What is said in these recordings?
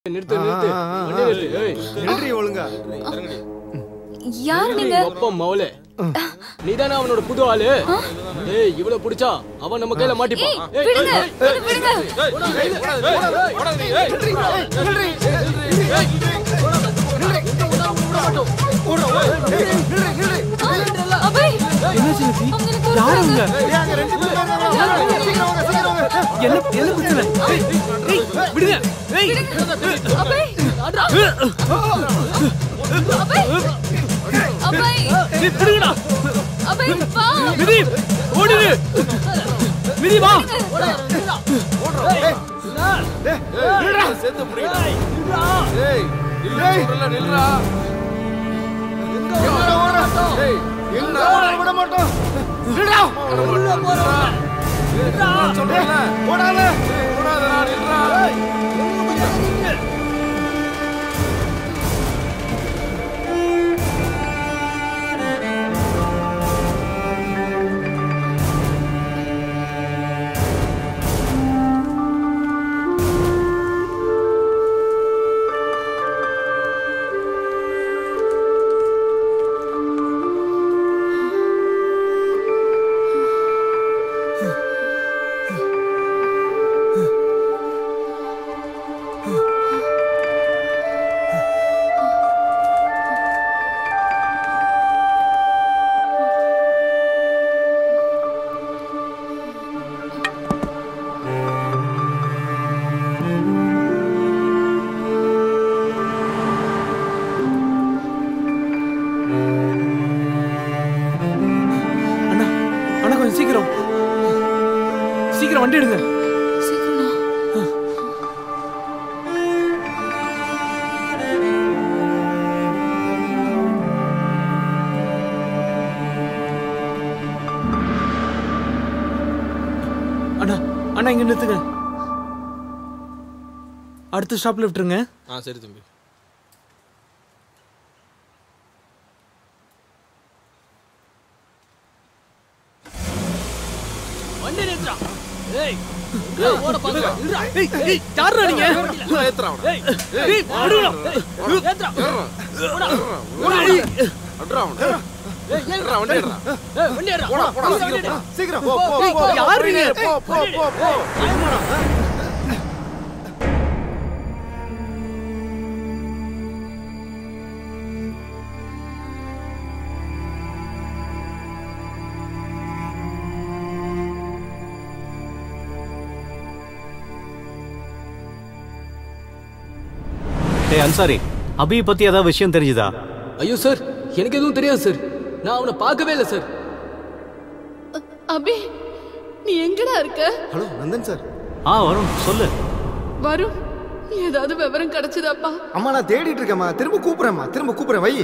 நிறுத்து நிறுத்து வண்டி நிறுத்து ஏய் நின்றி ஒழுங்கா யார் நீங்க அப்பா மௌலே நீதானே அவனோட புது ஆளு ஏய் இவ்வளவு புடிச்சா அவன் நம்ம கையில மாட்டிப்பான் ஏய், விடுங்க ஏய், ஏய், என்ன விடுங்க அபய் என்னாச்சு லட்சுமி? அவங்களுக்கு ஒரு யார் அவங்க ஏய், அங்க ரெண்டு பேர் இருக்காங்க. சீக்கிரம் வாங்க, சீக்கிரம் வாங்க. என்ன என்ன பிரச்சனை ஏய், ஏய், விடுங்க ஏய் அபய் அபய் அபய் ஏய், விடுங்கடா அபய் வா மிதி ஓடிடு மிதி வா சேர்த்து பிடிக்கடா. ஏய், இல்ல, சொல்றல, நில்றா. எங்கடா ஓடுற? ஏய், எங்கடா ஓட விட மாட்டோம். நில்றா. நில்றா. சொல்றேன்ல, ஓடாத. ஏய், ஓடாதடா, நில்றா. அண்ணா அண்ணா கொஞ்சம் சீக்கிரம் சீக்கிரம் வண்டி எடுங்க அண்ணா அண்ணா இங்க நிறுத்துங்க அடுத்த ஸ்டாப்ல விட்டுருங்க ஆ சரி தம்பி வண்டி நிறுத்துறா ஏய் ஓட பாருங்க ஏய் ஏய் யாரா நீங்க நில்றா, ஏத்துறா அவனை. ஏய் ஏய் விடுடா ஏய் ஏத்ரா ஏறுறா. ஓடா ஏய் அட்றா அவனை. ஏறுறா, வண்டி ஏறுறா. ஏய் வண்டி ஏறா போடா, போடா, சீக்கிரம் போ. சீக்கிரம் போ, போ, போ. யாரு நீங்க? போ, போ, போ, போ. டேய் அன்சாரி அபியை பத்தி ஏதாவது விஷயம் தெரிஞ்சுதா ஐயோ சார் எனக்கு எதுவும் தெரியாது சார் நான் அவனை பார்க்கவே இல்லை சார் அபி நீ எங்கடா இருக்க ஹலோ நந்தன் சார் ஆ வரும் சொல்லு வரும் ஏதாவது விவரம் கிடைச்சதாப்பா அம்மா நான் தேடிட்டு இருக்கேம்மா திரும்ப கூப்பிடுறேம்மா திரும்ப கூப்பிடுறேன் வை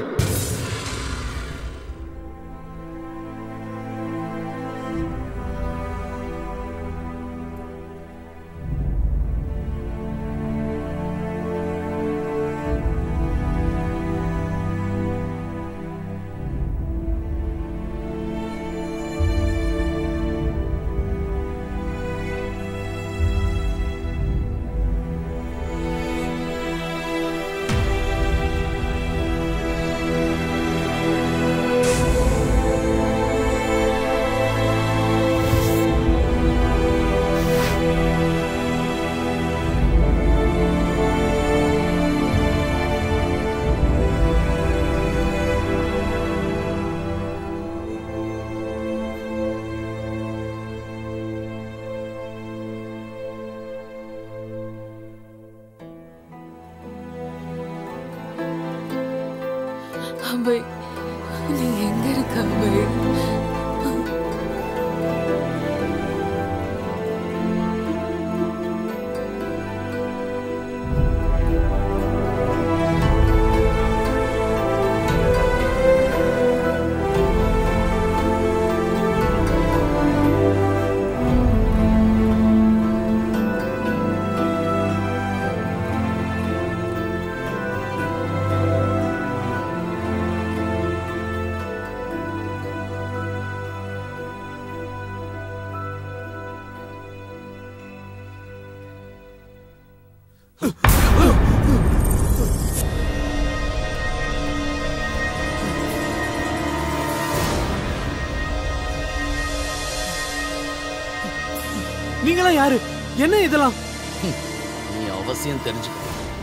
அபய் நீ எங்க இருக்க அபய் ஆ நீங்களா யாரு என்ன இதெல்லாம் நீ அவசியம் தெரிஞ்சுக்க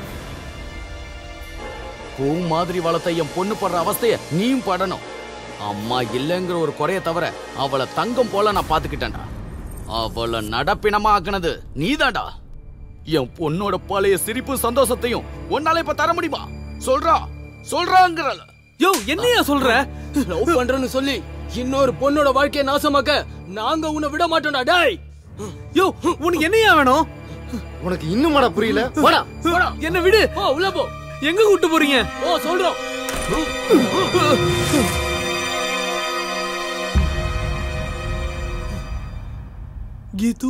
பூ மாதிரி வளர்த்த என் பொண்ணு படுற அவஸ்தைய நீயும் படணும் அம்மா இல்லைங்கிற ஒரு குறைய தவிர அவளை தங்கம் போல நான் பாத்துக்கிட்டேன்டா அவளை நடப்பினமா ஆக்குனது நீதான்டா என் பொண்ணோட பழைய சிரிப்பு சந்தோஷத்தையும் உன்னால இப்ப தர முடியுமா சொல்றா சொல்றாங்கிறல யோ என்னையா சொல்ற லவ் பண்றேன்னு சொல்லி இன்னொரு பொண்ணோட வாழ்க்கையை நாசமாக்க நாங்க உன்னை விட மாட்டோம்டா டேய் யோ உனக்கு என்னையா வேணும் உனக்கு இன்னுமாடா புரியல போடா போடா என்ன விடு போ உள்ள போ எங்க கூட்டு போறீங்க ஓ சொல்றோம் கீது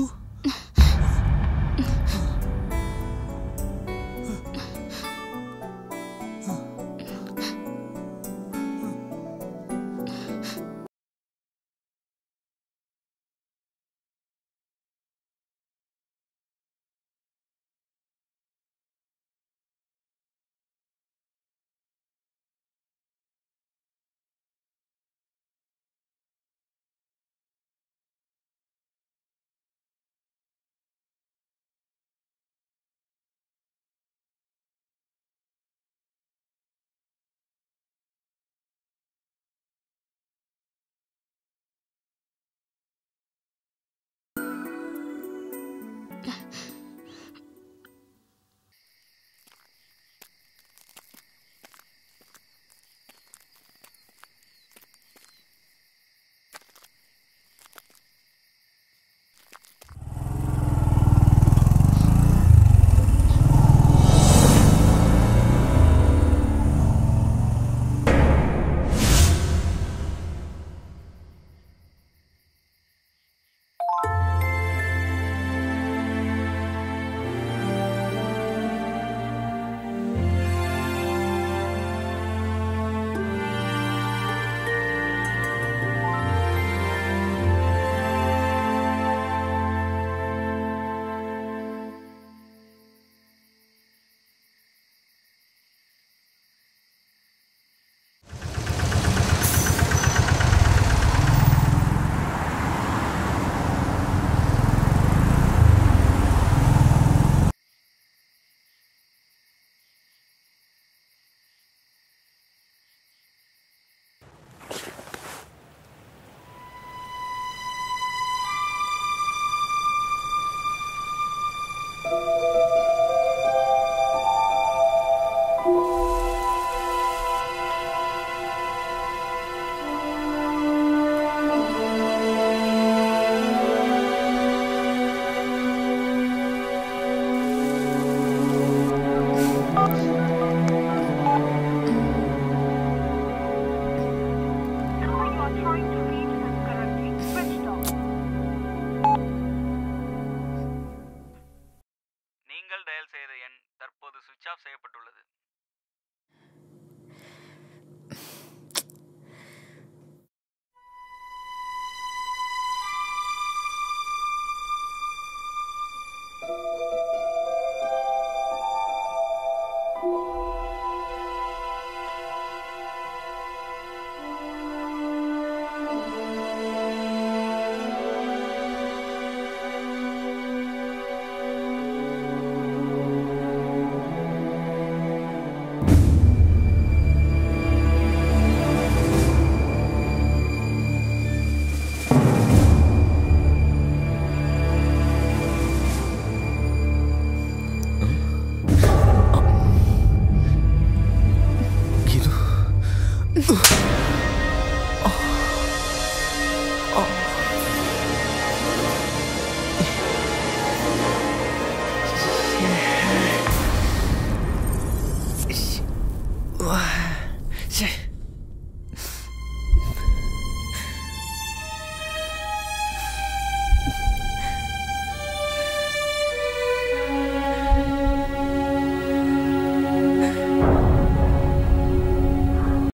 number you are trying to reach is currently switched off. நீங்கள் டயல் செய்த எண் தற்போது சுவிட்ச் ஆஃப் செய்யப்பட்டுள்ளது கீது